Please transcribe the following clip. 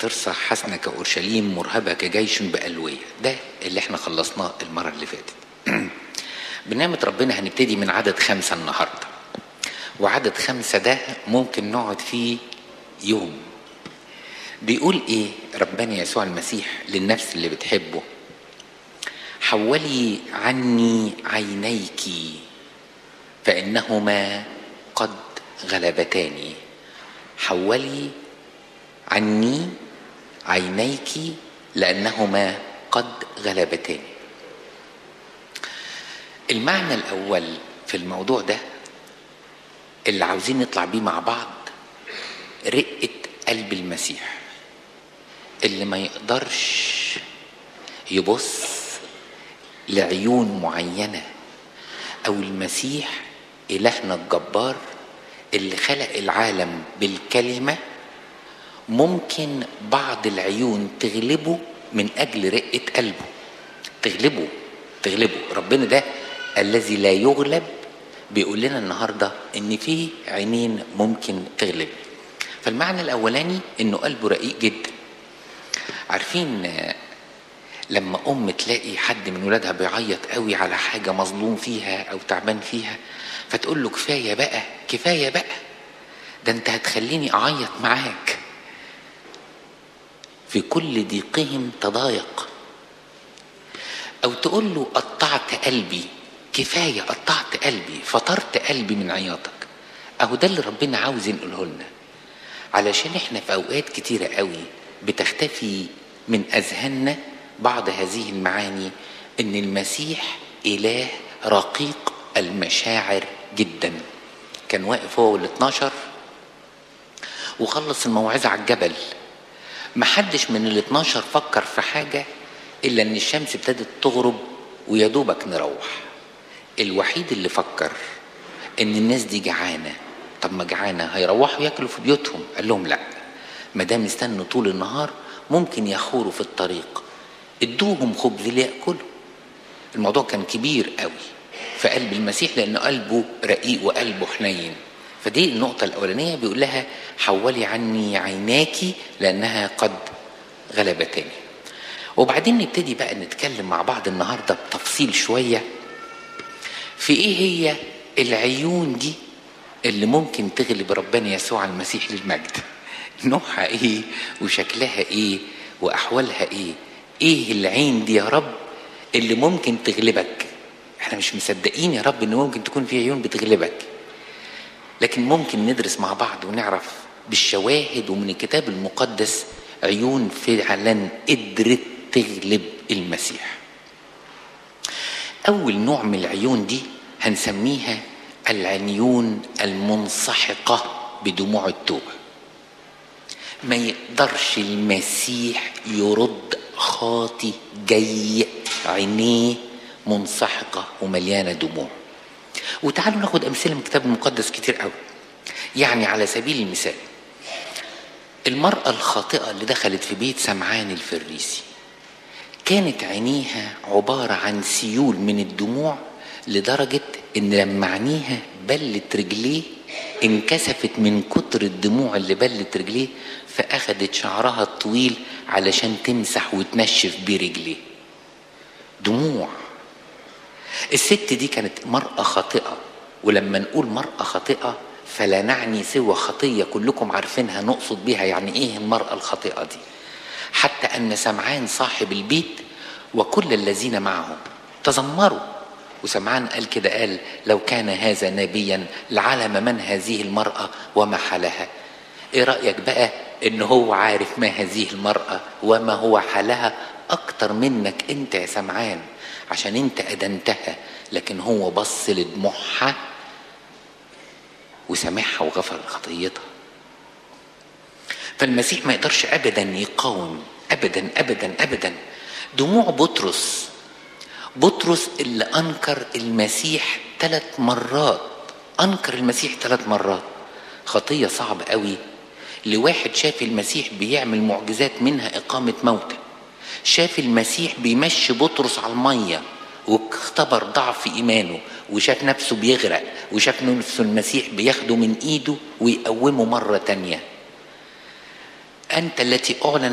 ترصح حسنة كأورشليم مرهبة كجيش بألوية ده اللي احنا خلصناه المرة اللي فاتت بنعمة ربنا هنبتدي من عدد خمسة النهاردة وعدد خمسة ده ممكن نقعد فيه يوم بيقول ايه ربنا يسوع المسيح للنفس اللي بتحبه حولي عني عينيك فإنهما قد غلبتاني حولي عني عينيك لأنهما قد غلبتاني المعنى الأول في الموضوع ده اللي عاوزين نطلع بيه مع بعض رقة قلب المسيح اللي ما يقدرش يبص لعيون معينة أو المسيح إلهنا الجبار اللي خلق العالم بالكلمة ممكن بعض العيون تغلبه من أجل رقة قلبه تغلبه تغلبه ربنا ده الذي لا يغلب بيقول لنا النهاردة إن في عينين ممكن تغلب فالمعنى الأولاني إنه قلبه رقيق جدا عارفين لما ام تلاقي حد من ولادها بيعيط قوي على حاجه مظلوم فيها او تعبان فيها فتقول له كفايه بقى كفايه بقى ده انت هتخليني اعيط معاك في كل ضيقهم تضايق او تقول له قطعت قلبي كفايه قطعت قلبي فطرت قلبي من عياطك اهو ده اللي ربنا عاوز ينقله لنا علشان احنا في اوقات كتيره قوي بتختفي من اذهاننا بعض هذه المعاني ان المسيح اله رقيق المشاعر جدا كان واقف هو وال 12 وخلص الموعظه على الجبل محدش من ال 12 فكر في حاجه الا ان الشمس ابتدت تغرب ويا دوبك نروح الوحيد اللي فكر ان الناس دي جعانه طب ما جعانه هيروحوا ياكلوا في بيوتهم قال لهم لا ما دام استنوا طول النهار ممكن يخوروا في الطريق ادوهم خبز ليأكلوا الموضوع كان كبير قوي في قلب المسيح لأن قلبه رقيق وقلبه حنين فدي النقطة الأولانية بيقول لها حولي عني عيناك لأنها قد غلبتني وبعدين نبتدي بقى نتكلم مع بعض النهاردة بتفصيل شوية في إيه هي العيون دي اللي ممكن تغلب ربنا يسوع المسيح للمجد نوعها ايه وشكلها ايه واحوالها ايه ايه العين دي يا رب اللي ممكن تغلبك احنا مش مصدقين يا رب ان ممكن تكون في عيون بتغلبك لكن ممكن ندرس مع بعض ونعرف بالشواهد ومن الكتاب المقدس عيون فعلا قدرت تغلب المسيح اول نوع من العيون دي هنسميها العيون المنسحقه بدموع التوبه ما يقدرش المسيح يرد خاطي جاي عينيه منسحقة ومليانة دموع وتعالوا ناخد أمثلة من الكتاب المقدس كتير قوي يعني على سبيل المثال المرأة الخاطئة اللي دخلت في بيت سمعان الفريسي كانت عينيها عبارة عن سيول من الدموع لدرجة إن لما عينيها بلت رجليه انكسفت من كتر الدموع اللي بلت رجليه فأخدت شعرها الطويل علشان تمسح وتنشف بيه رجليه دموع الست دي كانت مرأة خاطئة ولما نقول مرأة خاطئة فلا نعني سوى خطية كلكم عارفينها نقصد بها يعني ايه المرأة الخاطئة دي حتى أن سمعان صاحب البيت وكل الذين معه تذمروا وسمعان قال كده قال لو كان هذا نبيا لعلم من هذه المرأة وما حالها ايه رأيك بقى ان هو عارف ما هذه المرأة وما هو حالها اكتر منك انت يا سمعان عشان انت ادنتها لكن هو بص لدموعها وسامحها وغفر خطيتها فالمسيح ما يقدرش ابدا يقاوم ابدا ابدا ابدا دموع بطرس بطرس اللي انكر المسيح ثلاث مرات انكر المسيح ثلاث مرات خطيه صعبه قوي لواحد شاف المسيح بيعمل معجزات منها اقامه موتى شاف المسيح بيمشي بطرس على الميه واختبر ضعف ايمانه وشاف نفسه بيغرق وشاف نفسه المسيح بياخده من ايده ويقومه مره تانيه انت التي اعلن